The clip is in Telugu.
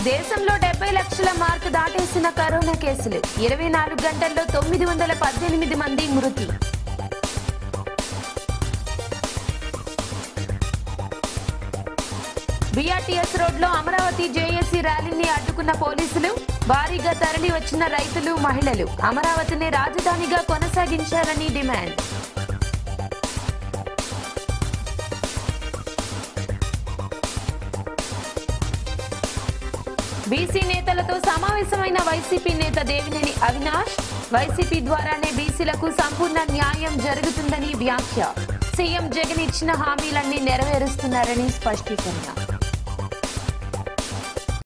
దేశంలో డెబ్బై లక్షల మార్కు దాటేసిన కరోనా కేసులు ఇరవై నాలుగు గంటల్లో తొమ్మిది వందల పద్దెనిమిది మంది మృతి బీఆర్టీఎస్ రోడ్లో అమరావతి జేఏసీ ర్యాలీని అడ్డుకున్న పోలీసులు భారీగా తరలి వచ్చిన రైతులు మహిళలు అమరావతిని రాజధానిగా కొనసాగించాలని డిమాండ్ బీసీ నేతలతో సమావేశమైన వైసీపీ నేత దేవినేని అవినాష్ వైసీపీ ద్వారానే బీసీలకు సంపూర్ణ న్యాయం జరుగుతుందని వ్యాఖ్య సీఎం జగన్ ఇచ్చిన హామీలన్నీ నెరవేరుస్తున్నారని స్పష్టీకరణ